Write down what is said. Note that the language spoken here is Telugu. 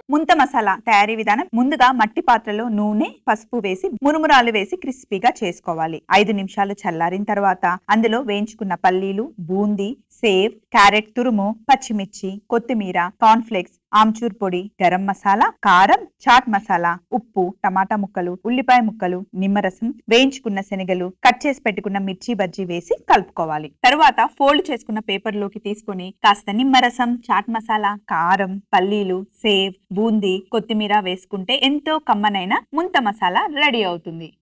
ముంత మసాలా తయారీ విధానం ముందుగా మట్టి పాత్రలో నూనె పసుపు వేసి మురుమురాలు వేసి క్రిస్పీగా చేసుకోవాలి ఐదు నిమిషాలు చల్లారిన తర్వాత అందులో వేయించుకున్న పల్లీలు బూందీ సేవ్ క్యారెట్ తురుము పచ్చిమిర్చి కొత్తిమీర కార్న్ ఫ్లేక్స్ ఆమ్చూర్ పొడి గరం మసాలా కారం చాట్ మసాలా ఉప్పు టమాటా ముక్కలు ఉల్లిపాయ ముక్కలు నిమ్మరసం వేయించుకున్న శనగలు కట్ చేసి పెట్టుకున్న మిర్చి బజ్జీ వేసి కలుపుకోవాలి తరువాత ఫోల్డ్ చేసుకున్న పేపర్ లోకి తీసుకొని కాస్త నిమ్మరసం చాట్ మసాలా కారం పల్లీలు సేవ్ బూందీ కొత్తిమీర వేసుకుంటే ఎంతో కమ్మనైన ముంత మసాలా రెడీ అవుతుంది